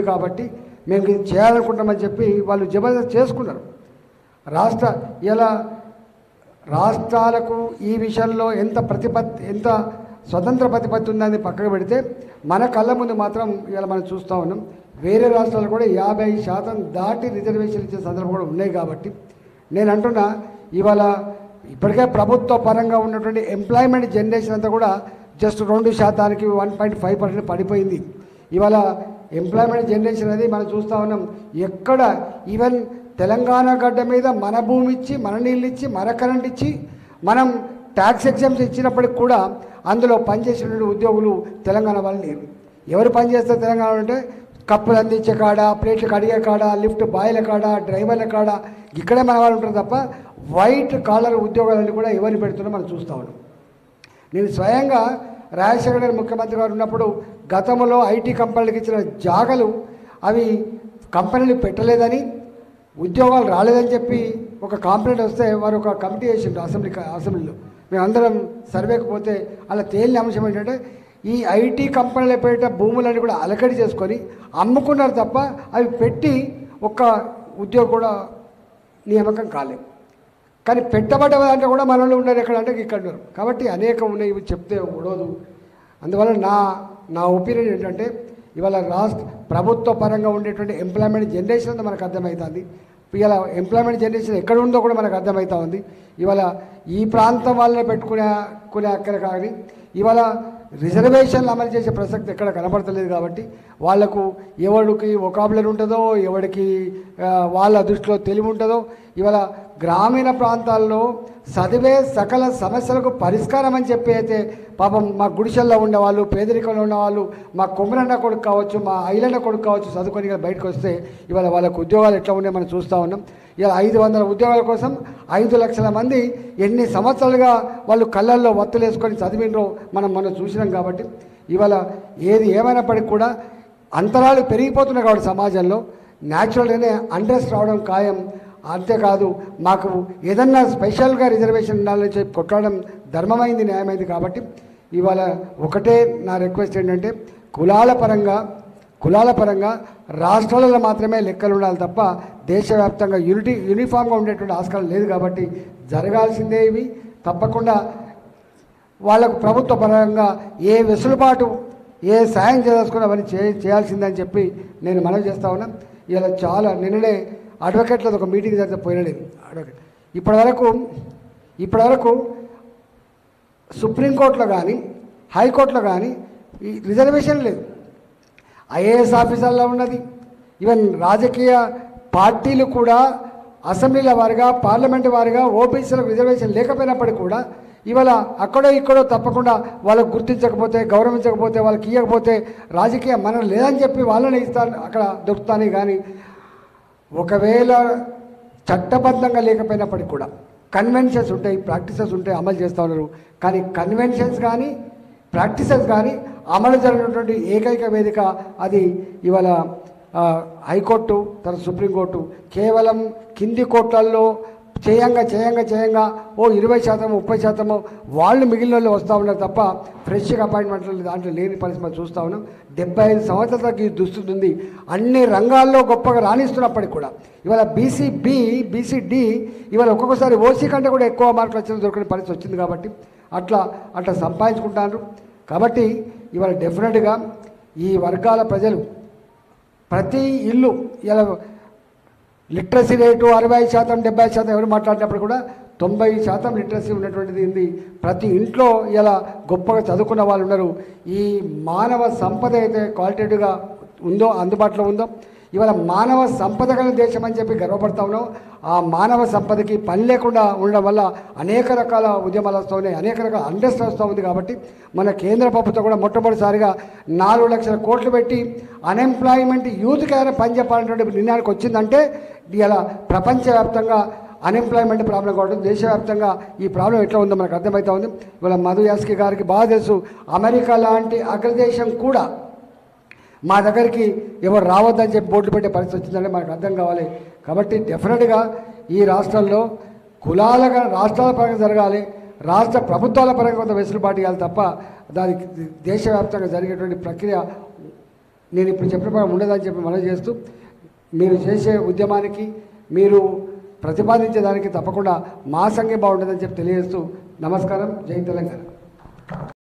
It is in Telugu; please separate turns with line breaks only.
కాబట్టి మేము ఇది చేయాలనుకుంటామని చెప్పి వాళ్ళు జబర్దస్త్ చేసుకున్నారు రాష్ట్ర ఇలా రాష్ట్రాలకు ఈ విషయంలో ఎంత ప్రతిపత్తి ఎంత స్వతంత్ర ప్రతిపత్తి ఉందని పక్కకు పెడితే మన కళ్ళ ముందు మాత్రం ఇలా మనం చూస్తూ ఉన్నాం వేరే రాష్ట్రాలు కూడా యాభై శాతం దాటి రిజర్వేషన్ ఇచ్చే సందర్భం కూడా ఉన్నాయి కాబట్టి నేను అంటున్నా ఇవాళ ఇప్పటికే ప్రభుత్వ పరంగా ఉన్నటువంటి ఎంప్లాయ్మెంట్ జనరేషన్ అంతా కూడా జస్ట్ రెండు శాతానికి వన్ పాయింట్ ఫైవ్ పర్సెంట్ పడిపోయింది ఇవాళ ఎంప్లాయ్మెంట్ జనరేషన్ అనేది మనం చూస్తూ ఉన్నాం ఎక్కడ ఈవెన్ తెలంగాణ గడ్డ మీద మన భూమి ఇచ్చి మన నీళ్ళు ఇచ్చి మన కరెంట్ ఇచ్చి మనం ట్యాక్స్ ఎగ్జామ్స్ ఇచ్చినప్పటికి కూడా అందులో పనిచేసిన ఉద్యోగులు తెలంగాణ వాళ్ళు లేరు ఎవరు పనిచేస్తారు తెలంగాణ అంటే కప్పులు అందించే కాడ ప్లేట్లు కడిగే కాడ లిఫ్ట్ బాయిల కాడ డ్రైవర్ల కాడ ఇక్కడే మన వాళ్ళు ఉంటారు తప్ప వైట్ కాలర్ ఉద్యోగాలన్నీ కూడా ఎవరిని పెడుతున్నా మనం చూస్తూ ఉన్నాం నేను స్వయంగా రాజశేఖర గారు ముఖ్యమంత్రి గారు ఉన్నప్పుడు గతంలో ఐటీ కంపెనీలకు ఇచ్చిన జాగలు అవి కంపెనీలు పెట్టలేదని ఉద్యోగాలు రాలేదని చెప్పి ఒక కాంప్లైంట్ వస్తే వారు ఒక కమిటీ వేసిండ్రు అసెంబ్లీ అసెంబ్లీలో మేమందరం సర్వేకి పోతే అలా తేలిన అంశం ఏంటంటే ఈ ఐటీ కంపెనీల పేరిట భూములన్నీ కూడా అలకడి చేసుకొని అమ్ముకున్నారు తప్ప అవి పెట్టి ఒక్క ఉద్యోగం కూడా నియామకం కాలేదు కానీ పెట్టబడ్డ దాంట్లో కూడా మనలో ఉన్నారు ఎక్కడ అంటే ఇక్కడ ఉన్నారు కాబట్టి అనేకం ఉన్నాయి ఇవి చెప్తే ఉడవదు అందువల్ల నా నా ఒపీనియన్ ఏంటంటే ఇవాళ రాష్ట్ర ప్రభుత్వ పరంగా ఉండేటువంటి ఎంప్లాయ్మెంట్ జనరేషన్ అంతా మనకు అర్థమవుతుంది ఇవాళ ఎంప్లాయ్మెంట్ జనరేషన్ ఎక్కడ ఉందో కూడా మనకు అర్థమవుతా ఉంది ఇవాళ ఈ ప్రాంతం వాళ్ళని పెట్టుకునే కునే అక్కడ కానీ ఇవాళ రిజర్వేషన్లు అమలు చేసే ప్రసక్తి ఎక్కడ కనబడతలేదు కాబట్టి వాళ్లకు ఎవడికి ఒకాబులర్ ఉంటుందో ఎవడికి ఆ, వాళ్ళ దృష్టిలో తెలివి ఉంటుందో ఇవాళ గ్రామీణ ప్రాంతాల్లో చదివే సకల సమస్యలకు పరిష్కారం అని చెప్పి అయితే పాపం మా గుడిసెల్లో ఉన్నవాళ్ళు పేదరికంలో ఉన్నవాళ్ళు మా కుమ్మరన్న కొడుకు కావచ్చు మా ఐలన్న కొడుకు కావచ్చు చదువుకొని ఇలా బయటకు వస్తే ఇవాళ వాళ్ళకు ఉద్యోగాలు ఎట్లా ఉన్నాయో మనం చూస్తూ ఉన్నాం ఇలా ఐదు వందల ఉద్యోగాల కోసం ఐదు లక్షల మంది ఎన్ని సంవత్సరాలుగా వాళ్ళు కళ్ళల్లో వత్తులు వేసుకొని చదివినరో మనం మనం చూసినాం కాబట్టి ఇవాళ ఏది ఏమైనప్పటికీ కూడా అంతరాలు పెరిగిపోతున్నాయి కాబట్టి సమాజంలో న్యాచురల్గానే అండ్రెస్ట్ రావడం ఖాయం అంతేకాదు మాకు ఏదన్నా స్పెషల్గా రిజర్వేషన్ ఉండాలని చెప్పి కొట్టడం ధర్మమైంది న్యాయమైంది కాబట్టి ఇవాళ ఒకటే నా రిక్వెస్ట్ ఏంటంటే కులాల పరంగా కులాల పరంగా రాష్ట్రాలలో మాత్రమే లెక్కలు ఉండాలి తప్ప దేశవ్యాప్తంగా యూనిటీ యూనిఫామ్గా ఉండేటువంటి ఆస్కారం లేదు కాబట్టి జరగాల్సిందే ఇవి తప్పకుండా వాళ్ళకు ప్రభుత్వ పరంగా ఏ వెసులుబాటు ఏ సాయం చేయదలుచుకున్నా అవన్నీ చే చేయాల్సిందని చెప్పి నేను మనవి చేస్తా ఉన్నా ఇలా చాలా నిన్ననే అడ్వకేట్లది ఒక మీటింగ్ జరిగితే పోయినది అడ్వకేట్ ఇప్పటివరకు ఇప్పటివరకు సుప్రీంకోర్టులో కానీ హైకోర్టులో కానీ ఈ రిజర్వేషన్ లేదు ఐఏఎస్ ఆఫీసర్లో ఉన్నది ఈవెన్ రాజకీయ పార్టీలు కూడా అసెంబ్లీల వారిగా పార్లమెంట్ వారిగా ఓబీసీలకు రిజర్వేషన్ లేకపోయినప్పటికీ కూడా ఇవాళ అక్కడో ఇక్కడో తప్పకుండా వాళ్ళకు గుర్తించకపోతే గౌరవించకపోతే వాళ్ళకి ఇవ్వకపోతే రాజకీయ మనం లేదని చెప్పి వాళ్ళని ఇస్తాను అక్కడ దొరుకుతానే కానీ ఒకవేళ చట్టబద్ధంగా లేకపోయినప్పటికీ కూడా కన్వెన్షన్స్ ఉంటాయి ప్రాక్టీసెస్ ఉంటాయి అమలు చేస్తూ ఉన్నారు కానీ కన్వెన్షన్స్ కానీ ప్రాక్టీసెస్ కానీ అమలు జరిగినటువంటి ఏకైక వేదిక అది ఇవాళ ఆ, హైకోర్టు తర్వాత సుప్రీంకోర్టు కేవలం కింది కోర్టులలో చేయంగా చేయంగా చేయంగా ఓ ఇరవై శాతం ముప్పై శాతము వాళ్ళు మిగిలిన వాళ్ళు వస్తూ ఉన్నారు తప్ప ఫ్రెష్గా అపాయింట్మెంట్లు దాంట్లో లేని పరిస్థితి మనం చూస్తూ ఉన్నాం డెబ్బై ఐదు సంవత్సరాలకి ఈ దుస్థితి ఉంది అన్ని రంగాల్లో గొప్పగా రాణిస్తున్నప్పటికి కూడా ఇవాళ బీసీ బి బీసీ డి ఇవాళ ఒక్కొక్కసారి ఓసీ కంటే కూడా ఎక్కువ మార్కులు వచ్చిన దొరికిన పరిస్థితి వచ్చింది కాబట్టి అట్లా అట్లా సంపాదించుకుంటారు కాబట్టి ఇవాళ డెఫినెట్గా ఈ వర్గాల ప్రజలు ప్రతి ఇల్లు ఇలా లిటరసీ రేటు అరవై శాతం డెబ్బై శాతం ఎవరు మాట్లాడినప్పుడు కూడా తొంభై శాతం లిటరసీ ఉన్నటువంటిది ఉంది ప్రతి ఇంట్లో ఇలా గొప్పగా చదువుకున్న వాళ్ళు ఉన్నారు ఈ మానవ సంపద అయితే క్వాలిటేటివ్గా ఉందో అందుబాటులో ఉందో ఇవాళ మానవ సంపద కలిగిన దేశం అని చెప్పి గర్వపడతా ఉన్నాం ఆ మానవ సంపదకి పని లేకుండా ఉండడం వల్ల అనేక రకాల ఉద్యమాలు వస్తూ ఉన్నాయి అనేక రకాల అండర్స్ట్ వస్తూ ఉంది కాబట్టి మన కేంద్ర ప్రభుత్వం కూడా మొట్టమొదటిసారిగా నాలుగు లక్షల కోట్లు పెట్టి అన్ఎంప్లాయ్మెంట్ యూత్కి ఏదైనా పని చెప్పాలనేటువంటి నిర్ణయానికి వచ్చిందంటే ఇలా ప్రపంచవ్యాప్తంగా అన్ఎంప్లాయ్మెంట్ ప్రాబ్లం కావడం దేశవ్యాప్తంగా ఈ ప్రాబ్లం ఎట్లా ఉందో మనకు అర్థమవుతా ఉంది ఇవాళ మధు యాస్కి గారికి బాగా తెలుసు అమెరికా లాంటి అగ్రదేశం కూడా మా దగ్గరికి ఎవరు రావద్దని చెప్పి బోర్డు పెట్టే పరిస్థితి వచ్చిందంటే మనకు అర్థం కావాలి కాబట్టి డెఫినెట్గా ఈ రాష్ట్రంలో కులాలుగా రాష్ట్రాల పరంగా జరగాలి రాష్ట్ర ప్రభుత్వాల పరంగా కొంత వెసులుబాటు ఇవ్వాలి తప్ప దానికి దేశవ్యాప్తంగా జరిగేటువంటి ప్రక్రియ నేను ఇప్పుడు చెప్పిన ప్రకారం ఉండదని చెప్పి మనం చేస్తూ మీరు చేసే ఉద్యమానికి మీరు ప్రతిపాదించేదానికి తప్పకుండా మా సంఘే బాగుంటుందని చెప్పి తెలియజేస్తూ నమస్కారం జై తెలంగాణ